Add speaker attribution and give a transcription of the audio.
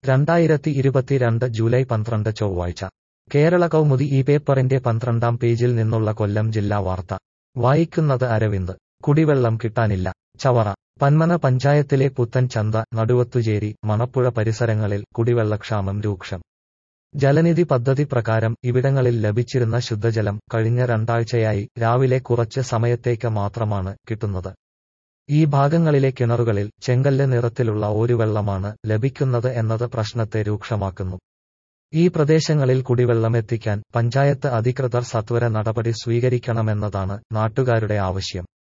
Speaker 1: രണ്ടായിരത്തി ഇരുപത്തിരണ്ട് ജൂലൈ പന്ത്രണ്ട് ചൊവ്വാഴ്ച കേരള കൗമുദി ഈ പേപ്പറിന്റെ പന്ത്രണ്ടാം പേജിൽ നിന്നുള്ള കൊല്ലം ജില്ലാ വാർത്ത വായിക്കുന്നത് അരവിന്ദ് കുടിവെള്ളം കിട്ടാനില്ല ചവറ പന്മന പഞ്ചായത്തിലെ പുത്തൻ ചന്ത നടുവത്തുചേരി മണപ്പുഴ പരിസരങ്ങളിൽ കുടിവെള്ളക്ഷാമം രൂക്ഷം ജലനിധി പദ്ധതി പ്രകാരം ഇവിടങ്ങളിൽ ലഭിച്ചിരുന്ന ശുദ്ധജലം കഴിഞ്ഞ രണ്ടാഴ്ചയായി രാവിലെ കുറച്ച് സമയത്തേക്ക് മാത്രമാണ് കിട്ടുന്നത് ഈ ഭാഗങ്ങളിലെ കിണറുകളിൽ ചെങ്കല്ല് നിറത്തിലുള്ള ഓരുവെള്ളമാണ് ലഭിക്കുന്നത് എന്നത് പ്രശ്നത്തെ രൂക്ഷമാക്കുന്നു ഈ പ്രദേശങ്ങളിൽ കുടിവെള്ളം എത്തിക്കാൻ പഞ്ചായത്ത് അധികൃതർ സത്വര നടപടി സ്വീകരിക്കണമെന്നതാണ് നാട്ടുകാരുടെ ആവശ്യം